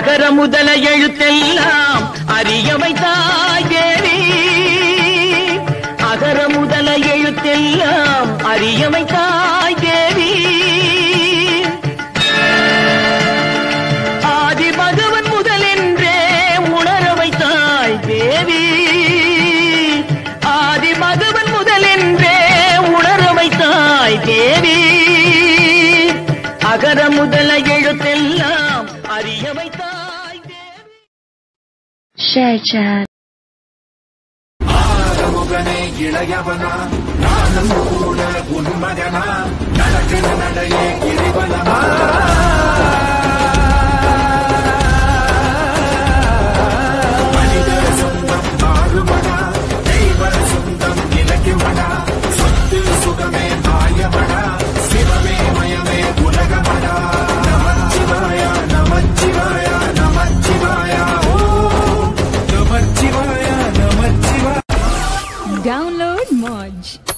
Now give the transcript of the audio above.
அகர முதல எழுத்தெல்லாம் அறிய வைத்தாய் தேவி அகர முதல எழுத்தெல்லாம் அறிய வைத்தாய் தேவி ஆதி பகவன் முதலென்றே உணர வைத்தாய் தேவி ஆதி பகவன் முதலென்றே உணர வைத்தாய் தேவி அகர முதல எழுத்தெல்லாம் அறிய வைத்தாய் தேவி Share chat. ஆறுமுகனே இளையவனா நானும் கூட உன் மகனா நடக்கிற நடையே கிரிவலமா மனித சொந்தம் மாறுமடா தெய்வ சொந்தம் இலக்குமடா சொத்து சுகமே மாயமடா சிவமே மயமே உலகமடா நமச்சிவாய நமச்சிவாய நமச்சிவாய ஓ நமச்சிவாய நமச்சிவாய Download Moj.